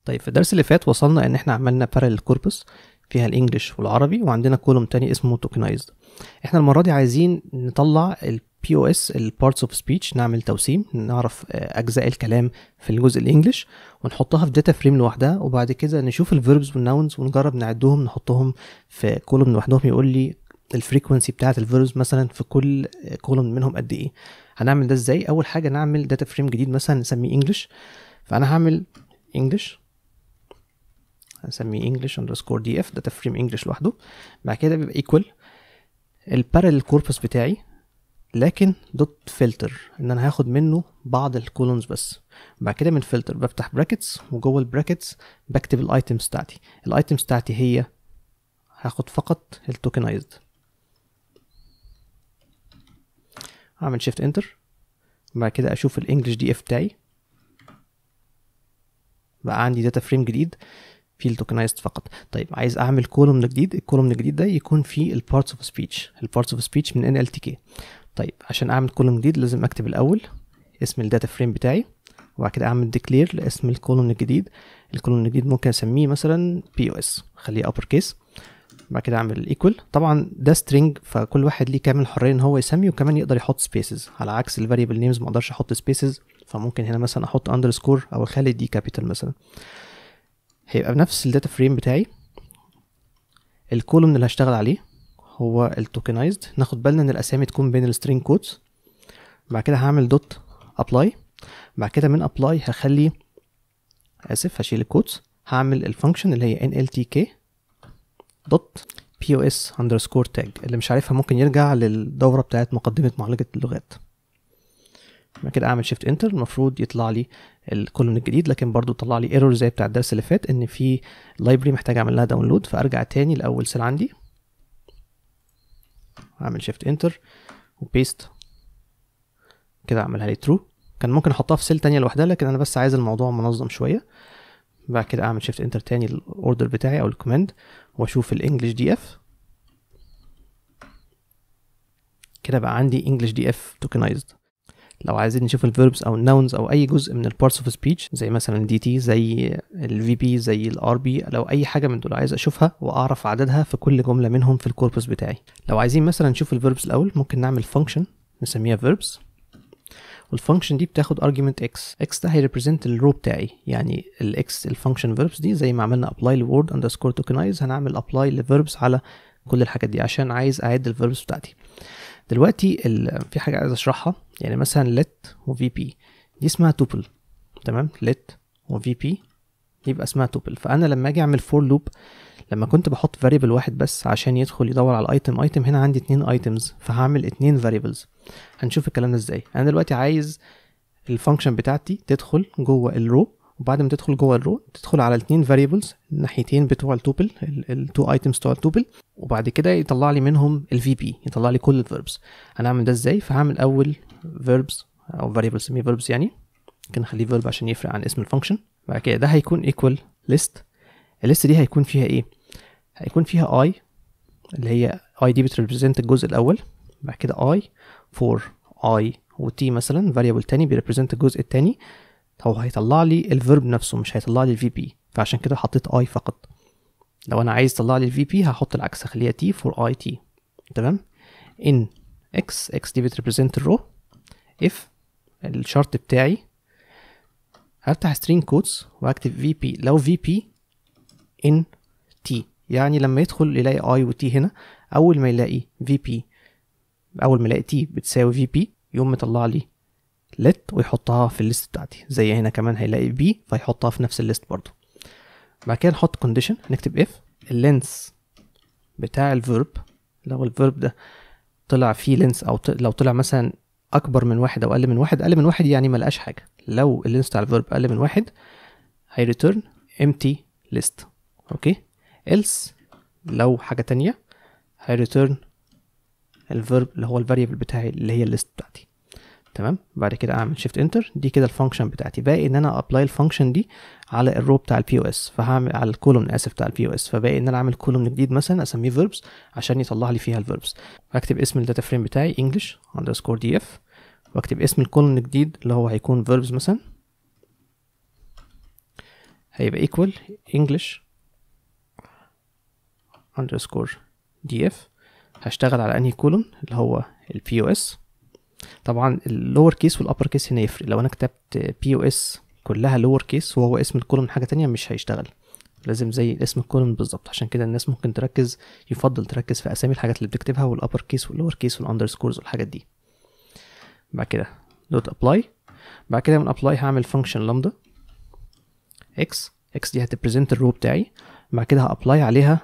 طيب في الدرس اللي فات وصلنا ان احنا عملنا بارل كوربس فيها الانجليش والعربي وعندنا كولوم تاني اسمه توكنايزد احنا المره دي عايزين نطلع البي او اس البارتس اوف سبيتش نعمل توسيم نعرف آه، اجزاء الكلام في الجزء الانجليش ونحطها في داتا فريم لوحدها وبعد كده نشوف الفيربز والناونز ونجرب نعدهم نحطهم في كولوم لوحدهم يقول لي الفريكونسي بتاعه الفيربز مثلا في كل كولوم منهم قد ايه هنعمل ده ازاي اول حاجه نعمل داتا فريم جديد مثلا نسميه انجلش فانا هعمل انجلش هنسميه انجلش اندرسكور دي اف داتا فريم انجلش لوحده بعد كده بيبقى ايكوال البارل كوربس بتاعي لكن دوت فلتر ان انا هاخد منه بعض الكولونز بس بعد كده من فلتر بفتح براكتس وجوه البراكتس بكتب الايتمز بتاعتي الايتمز بتاعتي هي هاخد فقط التوكنايزد هعمل شيفت انتر بعد كده اشوف الانجلش دي اف بتاعي بقى عندي داتا فريم جديد فيه التوكنايزد فقط طيب عايز اعمل كولوم جديد الكولوم الجديد ده يكون فيه البارتس اوف سبيتش البارتس اوف سبيتش من ان ال تي كي طيب عشان اعمل كولوم جديد لازم اكتب الاول اسم الداتا فريم بتاعي وبعد كده اعمل ديكلير لاسم الكولوم الجديد الكولوم الجديد ممكن اسميه مثلا بي او اس خليه ابر كيس بعد كده اعمل ايكوال طبعا ده سترينج فكل واحد ليه كامل حريه ان هو يسمي وكمان يقدر يحط سبيسز على عكس الفاريبل نيمز ما اقدرش احط سبيسز فممكن هنا مثلا احط اندرسكور او اخلي دي كابيتال مثلا هيبقى بنفس الداتا فريم بتاعي الكولوم اللي هشتغل عليه هو التوكنايزد ناخد بالنا ان الاسامي تكون بين السترينج كودز بعد كده هعمل دوت ابلاي بعد كده من ابلاي هخلي اسف هشيل الكودز هعمل الفانكشن اللي هي nltk دوت pos underscore tag اللي مش عارفها ممكن يرجع للدورة بتاعت مقدمة معالجة اللغات بعد كده اعمل شيفت انتر المفروض يطلع لي الكولوم الجديد لكن برضو طلع لي ايرور زي بتاع الدرس اللي فات ان في لايبرري محتاج اعمل لها داونلود فارجع تاني لاول سيل عندي اعمل شيفت انتر وبيست كده اعملها لي ترو كان ممكن احطها في سيل تانية لوحدها لكن انا بس عايز الموضوع منظم شويه بعد كده اعمل شيفت انتر تاني الاوردر بتاعي او الكوماند واشوف الانجلش دي اف كده بقى عندي انجلش دي اف توكنايزد لو عايزين نشوف الفيربس او الناونز او اي جزء من البارتس اوف سبيتش زي مثلا دي تي زي الفي بي زي الار بي لو اي حاجه من دول عايز اشوفها واعرف عددها في كل جمله منهم في الكوربس بتاعي لو عايزين مثلا نشوف الفيربس الاول ممكن نعمل فانكشن نسميها فيربس والفانكشن دي بتاخد argument x x ده هيريبريزنت الرو بتاعي يعني الاكس الفانكشن verbs دي زي ما عملنا apply لword underscore tokenize هنعمل apply لverbs على كل الحاجات دي عشان عايز اعد الverbs بتاعتي دلوقتي في حاجه عايز اشرحها يعني مثلا let و vp دي اسمها tuple تمام let و vp يبقى اسمها tuple فانا لما اجي اعمل for loop لما كنت بحط variable واحد بس عشان يدخل يدور على ايتم ايتم هنا عندي اتنين ايتمز فهعمل اتنين variables هنشوف الكلام ده ازاي انا دلوقتي عايز الفانكشن بتاعتي تدخل جوه الرو وبعد ما تدخل جوه الرو تدخل على الاثنين فاريبلز الناحيتين بتوع التوبل التو ايتمز بتوع التوبل وبعد كده يطلع لي منهم الفي بي يطلع لي كل الفيربس هنعمل ده ازاي فهعمل اول فيربس او فاريبل سميه فيربس يعني ممكن نخليه فيرب عشان يفرق عن اسم الفانكشن بعد كده ده هيكون ايكوال ليست الليست دي هيكون فيها ايه هيكون فيها اي اللي هي اي دي بتريبريزنت الجزء الاول بعد كده اي فور اي وتي مثلا فاريبل تاني بيريبريزنت الجزء التاني هو هيطلع لي الفيرب نفسه مش هيطلع لي الفي بي فعشان كده حطيت اي فقط لو انا عايز اطلع لي الفي بي هحط العكس اخليها تي فور اي تي تمام ان اكس اكس دي بتريبريزنت الرو اف الشرط بتاعي هفتح سترينج كودز واكتب في بي لو في بي ان تي يعني لما يدخل يلاقي اي وتي هنا اول ما يلاقي في بي اول ما يلاقي تي بتساوي في بي يقوم مطلع لي let ويحطها في الليست بتاعتي زي هنا كمان هيلاقي بي فيحطها في نفس الليست برضو بعد كده نحط condition نكتب if اللينس بتاع الفيرب لو الفيرب ده طلع فيه لينس او لو طلع مثلا اكبر من واحد او اقل من واحد اقل من واحد يعني ملقاش حاجه لو اللينس بتاع الفيرب اقل من واحد هيريتيرن empty list اوكي else لو حاجه تانية هيريتيرن الفيرب اللي هو الفاريبل بتاعي اللي هي الليست بتاعتي تمام بعد كده اعمل شيفت انتر دي كده الفانكشن بتاعتي باقي ان انا ابلاي الفانكشن دي على الرو بتاع البي او اس فهعمل على الكولوم اسف بتاع البي او اس فباقي ان انا اعمل كولوم جديد مثلا اسميه فيربس عشان يطلع لي فيها الفيربس اكتب اسم الداتا فريم بتاعي انجلش اندرسكور دي اف واكتب اسم الكولوم الجديد اللي هو هيكون فيربس مثلا هيبقى equal english underscore df هشتغل على انهي كولون اللي هو ال POS طبعا اللور كيس والابر كيس هنا يفرق لو انا كتبت POS كلها لور كيس وهو اسم الكولون حاجة تانية مش هيشتغل لازم زي اسم الكولون بالظبط عشان كده الناس ممكن تركز يفضل تركز في اسامي الحاجات اللي بتكتبها والابر كيس واللور كيس والاندرسكورز والحاجات دي بعد كده دوت ابلاي بعد كده من ابلاي هعمل فانكشن لامدا اكس اكس دي هتبريزنت الرو بتاعي بعد كده هابلاي عليها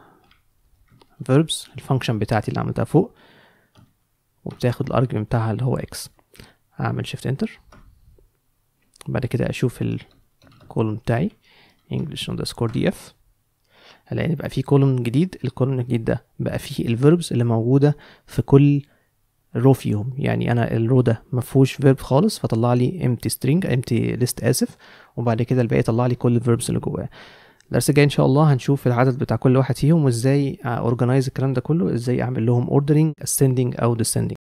verbs الفانكشن بتاعتي اللي عملتها فوق وبتاخد الارجيومنت بتاعها اللي هو اكس هعمل شيفت انتر بعد كده اشوف الكولوم بتاعي english underscore df هلاقي ان بقى فيه كولوم جديد الكولوم الجديد ده بقى فيه الفيربس اللي موجوده في كل رو فيهم يعني انا الرو ده ما فيهوش فيرب خالص فطلع لي empty string empty list اسف وبعد كده الباقي طلع لي كل الفيربس اللي جواه الدرس الجاي ان شاء الله هنشوف العدد بتاع كل واحد فيهم وازاي اورجنايز الكلام ده كله ازاي اعمل لهم اوردرنج ascending او descending